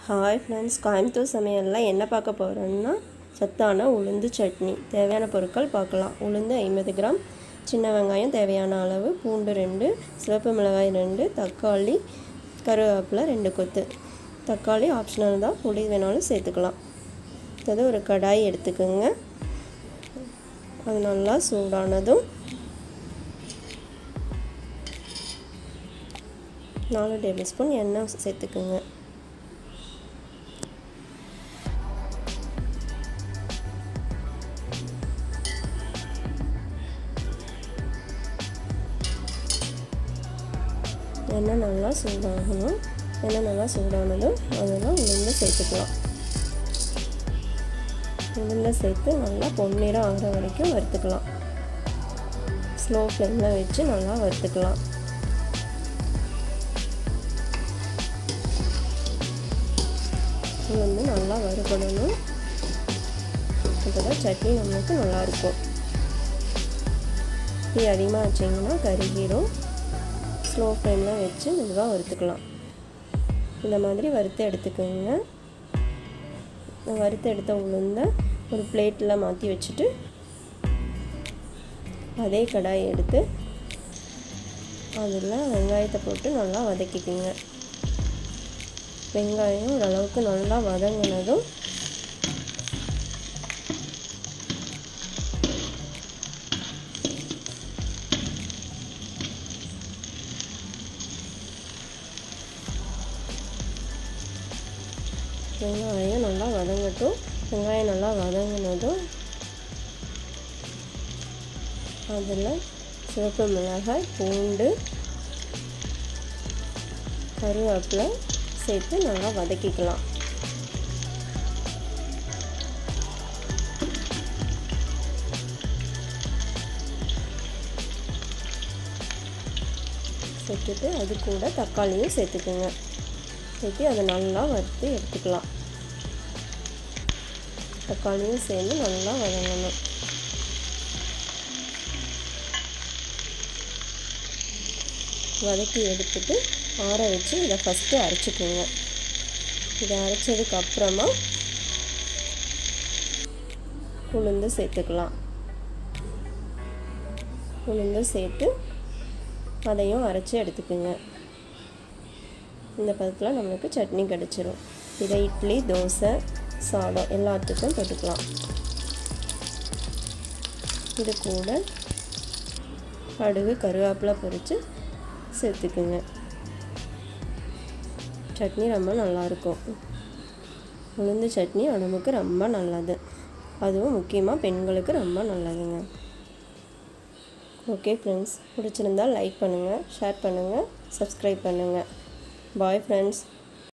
hi friends Coimbatore சமையலில் என்ன பார்க்க போகிறோன்னா சத்தான உளுந்து சட்னி தேவையான பொருட்கள் பார்க்கலாம் உளுந்து ஐம்பது கிராம் சின்ன வெங்காயம் தேவையான அளவு பூண்டு ரெண்டு சிவப்பு மிளகாய் ரெண்டு தக்காளி கருவேப்பிலை ரெண்டு கொத்து தக்காளி ஆப்ஷனல் தான் பொடி வேணாலும் சேர்த்துக்கலாம் அது ஒரு கடாய் எடுத்துக்கோங்க அது நல்லா சூடானதும் நாலு டேபிள் ஸ்பூன் எண்ணெய் சேர்த்துக்குங்க எண்ணெய் நல்லா சூடாகணும் எண்ணெய் நல்லா சூடானதும் அதெல்லாம் உளுந்து சேர்த்துக்கலாம் உளுந்தை சேர்த்து நல்லா பொன்னிறம் ஆகிற வரைக்கும் வறுத்துக்கலாம் ஸ்லோ ஃப்ளேமில் வச்சு நல்லா வறுத்துக்கலாம் உளுந்து நல்லா வறுபடணும் அப்போ தான் சட்னி நம்மளுக்கு நல்லாயிருக்கும் டீ அதிகமாக வச்சிங்கன்னா கருகிரும் ஸ்லோ ஃப்ளேமில் வச்சு மெதுவாக வறுத்துக்கலாம் இந்த மாதிரி வறுத்து எடுத்துக்கோங்க வறுத்து எடுத்த உளுந்த ஒரு பிளேட்டில் மாற்றி வச்சுட்டு அதே கடாயை எடுத்து அதில் வெங்காயத்தை போட்டு நல்லா வதக்கிக்கோங்க வெங்காயம் ஓரளவுக்கு நல்லா வதங்கினதும் வெங்காயம் நல்லா வதங்கட்டும் வெங்காயம் நல்லா வதங்கினதும் அதில் சிவப்பு மிளகாய் பூண்டு கருவேப்பிலை சேர்த்து நல்லா வதக்கிக்கலாம் சேர்த்துட்டு அது கூட தக்காளியும் சேர்த்துக்குங்க சேர்த்து அதை நல்லா வறுத்து எடுத்துக்கலாம் தக்காளியும் சேர்ந்து நல்லா வதங்கணும் வதக்கி எடுத்துட்டு ஆற வச்சு இதை ஃபஸ்ட்டு அரைச்சிக்கோங்க இதை அரைச்சதுக்கு அப்புறமா உளுந்து சேர்த்துக்கலாம் உளுந்து சேர்த்து அதையும் அரைச்சி எடுத்துக்கோங்க இந்த பதத்தில் நம்மளுக்கு சட்னி கிடச்சிரும் இதை இட்லி தோசை சாதம் எல்லாத்துக்கும் தொட்டுக்கலாம் இது கூட கடுகு கருவேப்பிலை பொரித்து சேர்த்துக்குங்க சட்னி ரொம்ப நல்லாயிருக்கும் உளுந்து சட்னி உடம்புக்கு ரொம்ப நல்லது அதுவும் முக்கியமாக பெண்களுக்கு ரொம்ப நல்லதுங்க ஓகே ஃப்ரெண்ட்ஸ் பிடிச்சிருந்தால் லைக் பண்ணுங்கள் ஷேர் பண்ணுங்கள் சப்ஸ்கிரைப் பண்ணுங்கள் பாய் ஃப்ரெண்ட்ஸ்